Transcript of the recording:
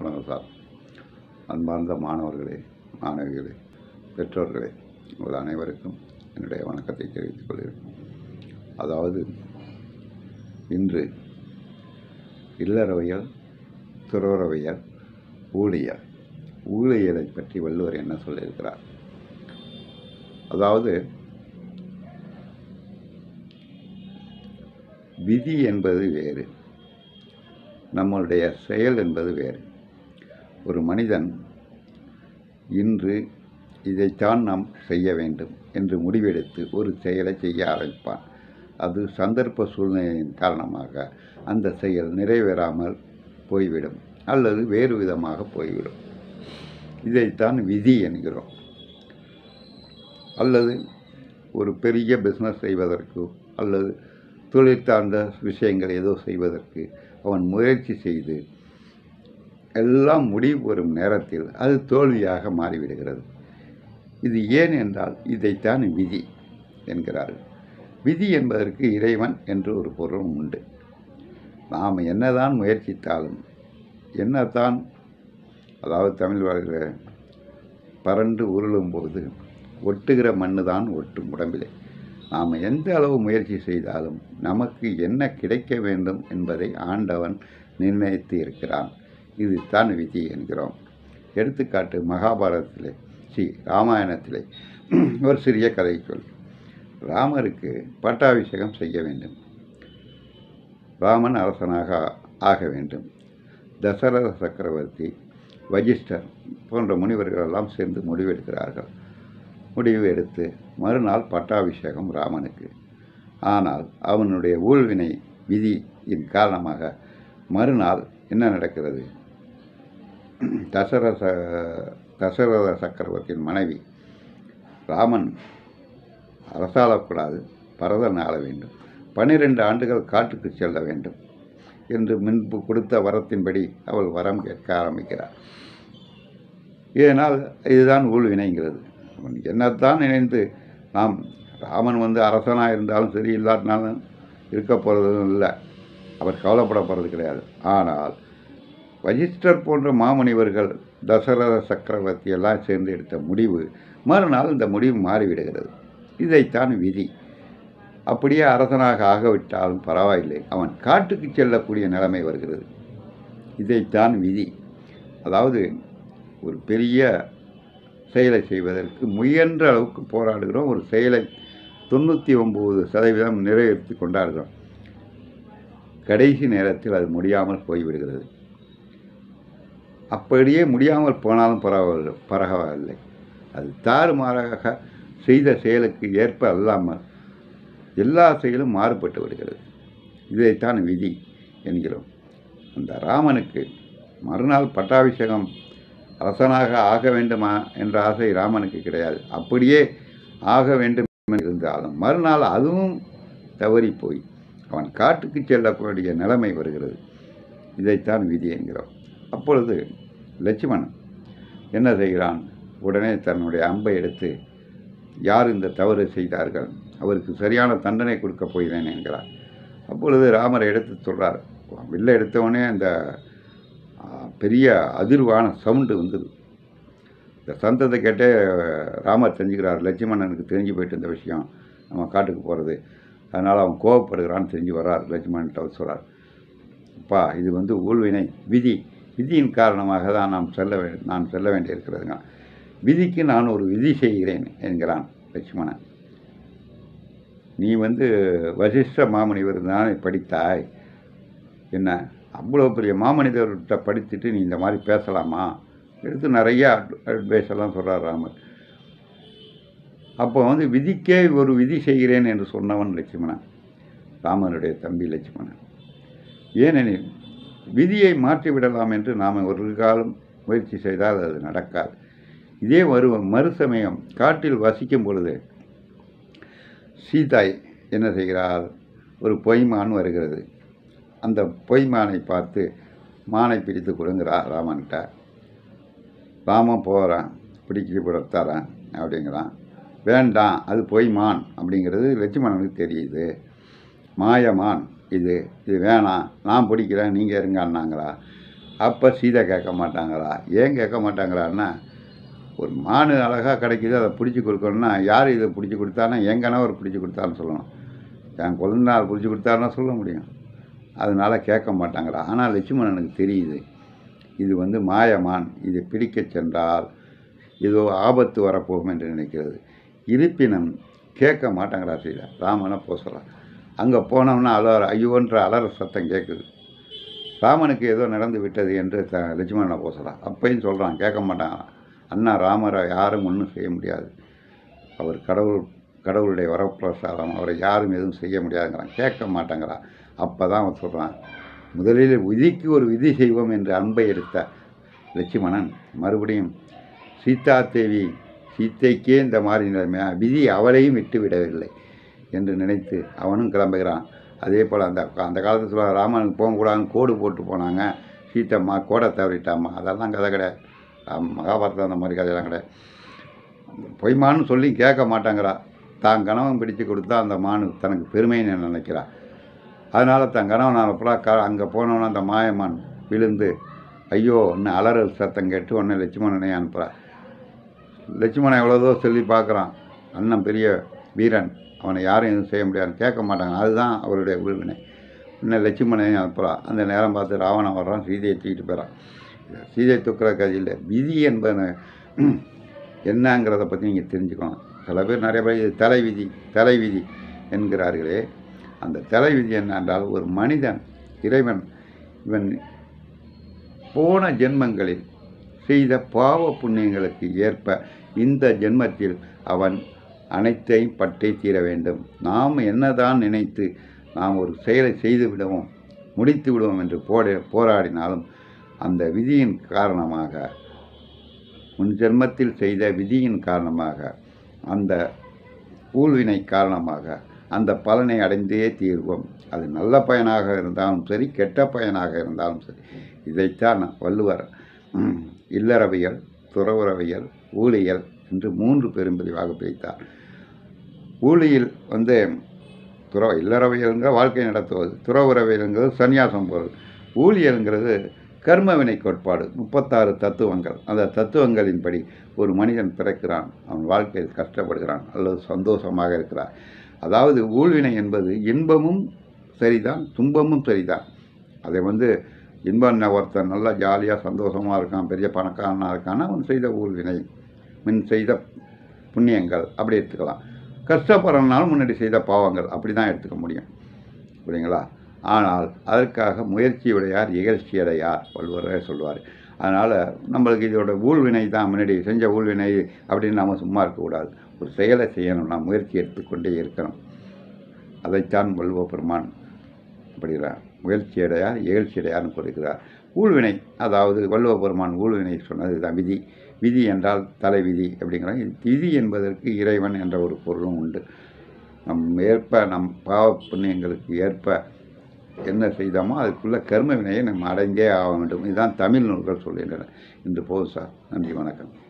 வணக்கம் சார் அன்பார்ந்த மாணவர்களே மாணவிகளே பெற்றோர்களே உங்கள் அனைவருக்கும் என்னுடைய வணக்கத்தை தெரிவித்துக் கொள்கிறேன் அதாவது இன்று இல்லறவியல் துறவரவியல் ஊழியல் ஊழியலை பற்றி வள்ளுவர் என்ன சொல்லியிருக்கிறார் அதாவது விதி என்பது வேறு நம்மளுடைய செயல் என்பது வேறு ஒரு மனிதன் இன்று இதைத்தான் நாம் செய்ய வேண்டும் என்று முடிவெடுத்து ஒரு செயலை செய்ய ஆரம்பிப்பான் அது சந்தர்ப்ப சூழ்நிலையின் காரணமாக அந்த செயல் நிறைவேறாமல் போய்விடும் அல்லது வேறு விதமாக போய்விடும் இதைத்தான் விதி என்கிறோம் அல்லது ஒரு பெரிய பிஸ்னஸ் செய்வதற்கோ அல்லது தொழில் சார்ந்த விஷயங்கள் ஏதோ செய்வதற்கு அவன் முயற்சி செய்து எல்லாம் முடிவு வரும் நேரத்தில் அது தோல்வியாக மாறிவிடுகிறது இது ஏன் என்றால் இதைத்தான் விதி என்கிறார்கள் விதி என்பதற்கு இறைவன் என்று ஒரு பொருள் உண்டு நாம் என்னதான் முயற்சித்தாலும் என்னதான் அதாவது தமிழ் வாழ்கிற பறந்து உருளும்போது ஒட்டுகிற மண்ணு தான் ஒட்டும் உடம்பிலே நாம் எந்த அளவு முயற்சி செய்தாலும் நமக்கு என்ன கிடைக்க வேண்டும் என்பதை ஆண்டவன் நிர்ணயித்து இருக்கிறான் இது தான் விதி என்கிறோம் எடுத்துக்காட்டு மகாபாரதத்திலே சி ராமாயணத்திலே ஒரு சிறிய கதை சொல் ராமருக்கு பட்டாபிஷேகம் செய்ய வேண்டும் ராமன் அரசனாக ஆக வேண்டும் தசரத சக்கரவர்த்தி வஜிஷ்டர் போன்ற முனிவர்கள் எல்லாம் சேர்ந்து முடிவெடுக்கிறார்கள் முடிவு எடுத்து மறுநாள் பட்டாபிஷேகம் ராமனுக்கு ஆனால் அவனுடைய ஊழ்வினை விதியின் காரணமாக மறுநாள் என்ன நடக்கிறது தசரத தசரத சக்கரவர்த்தியின் மனைவி ராமன் அரசாளக்கூடாது பரதன் ஆள வேண்டும் பன்னிரெண்டு ஆண்டுகள் காட்டுக்கு செல்ல வேண்டும் என்று முன்பு கொடுத்த வரத்தின்படி அவள் வரம் கேட்க ஆரம்பிக்கிறார் இதனால் இதுதான் ஊழ்வினைங்கிறது அவன் என்னத்தான் நினைந்து நாம் ராமன் வந்து அரசனாக இருந்தாலும் சரி இல்லாட்டினாலும் இருக்க போகிறதும் இல்லை அவர் கவலைப்பட போகிறது கிடையாது ஆனால் வஜிஷ்டர் போன்ற மாமுனிவர்கள் தசரத சக்கரவர்த்தி எல்லாம் சேர்ந்து எடுத்த முடிவு மறுநாள் இந்த முடிவு மாறிவிடுகிறது இதைத்தான் விதி அப்படியே அரசனாக ஆகவிட்டாலும் பரவாயில்லை அவன் காட்டுக்கு செல்லக்கூடிய நிலைமை வருகிறது இதைத்தான் விதி அதாவது ஒரு பெரிய செயலை செய்வதற்கு முயன்ற அளவுக்கு போராடுகிறோம் ஒரு செயலை தொண்ணூற்றி ஒம்பது சதவீதம் நிறைவேற்றி கொண்டாடுகிறோம் கடைசி நேரத்தில் அது முடியாமல் போய்விடுகிறது அப்படியே முடியாமல் போனாலும் பரவாயில்லை பரவாயில்லை அது தாறுமாறாக செய்த செயலுக்கு ஏற்ப அல்லாமல் எல்லா செயலும் மாறுபட்டு விடுகிறது இதைத்தான் விதி என்கிறோம் அந்த ராமனுக்கு மறுநாள் பட்டாபிஷேகம் அரசனாக ஆக வேண்டுமா என்ற ஆசை ராமனுக்கு கிடையாது அப்படியே ஆக வேண்டும் இருந்தாலும் மறுநாள் அதுவும் தவறி போய் அவன் காட்டுக்கு செல்லக்கூடிய நிலைமை வருகிறது இதைத்தான் விதி என்கிறோம் அப்பொழுது லட்சுமணன் என்ன செய்கிறான் உடனே தன்னுடைய அம்பை எடுத்து யார் இந்த தவறு செய்தார்கள் அவருக்கு சரியான தண்டனை கொடுக்க போகிறேன் என்கிறார் அப்பொழுது ராமரை எடுத்து சொல்கிறார் வில்ல எடுத்தவொடனே அந்த பெரிய அதிர்வான சவுண்டு வந்தது இந்த சந்தத்தை கேட்டே ராமர் தெரிஞ்சுக்கிறார் லட்சுமணனுக்கு தெரிஞ்சு போயிட்டு இந்த விஷயம் நம்ம காட்டுக்கு போகிறது அதனால் அவன் கோவப்படுகிறான்னு தெரிஞ்சு வர்றார் லட்சுமணன்ட்ட அவர் சொல்கிறார் அப்பா இது வந்து ஊழ்வினை விதி விதியின் காரணமாக தான் நாம் செல்ல வே நான் செல்ல வேண்டியிருக்கிறதுங்க விதிக்கு நான் ஒரு விதி செய்கிறேன் என்கிறான் லட்சுமணன் நீ வந்து வசிஷ்ட மாமுனிவர் தானே படித்தாய் என்ன அவ்வளோ பெரிய மாமனிதர்கிட்ட படிச்சுட்டு நீ இந்த மாதிரி பேசலாமா எடுத்து நிறைய அட்வைஸ் எல்லாம் சொல்கிறார் ராமர் அப்போ வந்து விதிக்கே ஒரு விதி செய்கிறேன் என்று சொன்னவன் லட்சுமணன் ராமனுடைய தம்பி லட்சுமணன் ஏனெனில் விதியை மாற்றிவிடலாம் என்று நாம் ஒரு காலம் முயற்சி செய்தால் அது நடக்காது இதே மறு மறுசமயம் காட்டில் வசிக்கும் பொழுது சீதாய் என்ன செய்கிறார் ஒரு பொய்மான் வருகிறது அந்த பொய்மானை பார்த்து மானை பிடித்து கொடுங்கிறார் ராமன்கிட்ட ராமன் போகிறான் பிடிக்கி கொடுத்தாரான் அப்படிங்கிறான் வேண்டாம் அது பொய்மான் அப்படிங்கிறது லட்சுமணனுக்கு தெரியுது மாயமான் இது இது வேணாம் நான் பிடிக்கிறேன் நீங்கள் இருங்கன்னாங்களா அப்போ சீதை கேட்க மாட்டாங்களா ஏன் கேட்க மாட்டாங்களான்னா ஒரு மானு அழகாக கிடைக்குது அதை பிடிச்சி கொடுக்கணும்னா யார் இதை பிடிச்சி கொடுத்தானா என் கணவர் பிடிச்சி கொடுத்தான்னு சொல்லணும் என் குழந்தைனார் பிடிச்சி கொடுத்தாருன்னா சொல்ல முடியும் அதனால கேட்க மாட்டாங்களா ஆனால் லட்சுமணனுக்கு தெரியுது இது வந்து மாயமான் இதை பிடிக்கச் சென்றால் ஏதோ ஆபத்து வரப்போகும் என்று நினைக்கிறது இருப்பினும் கேட்க மாட்டாங்கடா சீதா ராமனை போசலாம் அங்கே போனோம்னா அலற ஐயோன்ற அலற சத்தம் கேட்குது ராமனுக்கு ஏதோ நடந்து விட்டது என்று த லட்சுமணனை போசலாம் அப்பையும் சொல்கிறான் கேட்க மாட்டாங்களாம் அண்ணா ராமரை யாரும் ஒன்றும் செய்ய முடியாது அவர் கடவுள் கடவுளுடைய வரப்பிரசாதம் அவரை யாரும் எதுவும் செய்ய முடியாதுங்கிறான் கேட்க மாட்டாங்கிறான் அப்போ தான் அவன் சொல்கிறான் முதலில் விதிக்கு ஒரு விதி செய்வோம் என்று அன்பை எடுத்த லட்சுமணன் மறுபடியும் சீதா தேவி சீத்தைக்கே இந்த மாதிரி நிலைமையா விதி அவளையும் விட்டு விடவில்லை என்று நினைத்து அவனும் கிளம்புகிறான் அதே போல் அந்த அந்த காலத்தில் ராமனுக்கு போகக்கூடாதுன்னு கோடு போட்டு போனாங்க சீத்தம்மா கோடை தவறிட்டாம்மா அதெல்லாம் கதை கிடையாது ராம- மகாபாரதம் அந்த மாதிரி கதையெல்லாம் கிடையாது பொய்மான்னு சொல்லி கேட்க மாட்டாங்கிறா தான் கணவன் பிடிச்சு கொடுத்தா அந்த மானு தனக்கு பெருமைன்னு நினைக்கிறா அதனால் தன் கணவன் அனுப்புறா க அங்கே போனோன்னே அந்த மாயமான் விழுந்து ஐயோ இன்னும் அலறல் சத்தம் கேட்டு உடனே லட்சுமணனை அனுப்புகிறா லட்சுமணன் எவ்வளோதோ சொல்லி பார்க்குறான் அண்ணன் பெரிய வீரன் அவனை யாரும் எதுவும் செய்ய முடியாது கேட்க மாட்டாங்க அதுதான் அவருடைய உள்வினை இன்னும் லட்சுமணனை அனுப்புகிறா அந்த நேரம் பார்த்து ராவணன் வர்றான் சீதையை தூக்கிட்டு போகிறான் சீதை தூக்குற கதையில் விதி என்பது என்னங்கிறத பற்றி நீங்கள் தெரிஞ்சுக்கணும் சில பேர் நிறைய பேர் இது தலை விதி தலை விதி என்கிறார்களே அந்த தலை விதி என்னென்றால் ஒரு மனிதன் இறைவன் இவன் போன ஜென்மங்களில் செய்த பாவ புண்ணியங்களுக்கு ஏற்ப இந்த ஜென்மத்தில் அவன் அனைத்தையும் பட்டே தீர வேண்டும் நாம் என்னதான் நினைத்து நாம் ஒரு செயலை செய்து விடுவோம் முடித்து விடுவோம் என்று போட போராடினாலும் அந்த விதியின் காரணமாக முன் ஜென்மத்தில் செய்த விதியின் காரணமாக அந்த ஊழ்வினை காரணமாக அந்த பலனை அடைந்தே தீர்வோம் அது நல்ல பயனாக இருந்தாலும் சரி கெட்ட பயனாக இருந்தாலும் சரி இதைத்தான் வள்ளுவர் ம், இல்லறவியல் துறவுறவியல் ஊழியல் என்று மூன்று பெரும்பிரிவாக பிரித்தார் ஊழியில் வந்து துற இல்லறவியல்ங்கிற வாழ்க்கை நடத்துவது துறவுறவியல்ங்கிறது சந்நியாசம் போகிறது ஊழியல்ங்கிறது கர்மவினை கோட்பாடு முப்பத்தாறு தத்துவங்கள் அந்த தத்துவங்களின்படி ஒரு மனிதன் பிறக்கிறான் அவன் வாழ்க்கையில் கஷ்டப்படுகிறான் அல்லது சந்தோஷமாக இருக்கிறான் அதாவது ஊழ்வினை என்பது இன்பமும் சரிதான் துன்பமும் சரிதான் அதை வந்து இன்பம் ஒருத்தன் நல்லா ஜாலியாக சந்தோஷமாக இருக்கான் பெரிய பணக்காரனாக இருக்கான்னா அவன் செய்த ஊழ்வினை முன் செய்த புண்ணியங்கள் அப்படி எடுத்துக்கலாம் கஷ்டப்படுறனாலும் முன்னாடி செய்த பாவங்கள் அப்படி தான் எடுத்துக்க முடியும் புரியுங்களா ஆனால் அதற்காக முயற்சியுடையார் இகழ்ச்சியடையார் வள்ளுவரே சொல்லுவார் அதனால் நம்மளுக்கு இதோட ஊழ்வினை தான் முன்னாடி செஞ்ச ஊழ்வினை அப்படின்னு நம்ம சும்மா இருக்கக்கூடாது ஒரு செயலை செய்யணும்னா முயற்சி எடுத்துக்கொண்டே இருக்கணும் அதைத்தான் வள்ளுவ பெருமான் அப்படிங்கிறார் முயற்சியடையார் இகழ்ச்சியடையார்னு கொடுக்கிறார் ஊழ்வினை அதாவது வள்ளுவ பெருமான் ஊழ்வினை சொன்னது தான் விதி விதி என்றால் தலைவிதி அப்படிங்கிறாங்க விதி என்பதற்கு இறைவன் என்ற ஒரு பொருளும் உண்டு நம் ஏற்ப நம் பாவ புண்ணியங்களுக்கு ஏற்ப என்ன செய்தோமோ அதுக்குள்ள கர்ம வினையை நம்ம அடைந்தே ஆக வேண்டும் இதுதான் தமிழ் நூல்கள் சொல்கின்றன இன்று போதும் சார் நன்றி வணக்கம்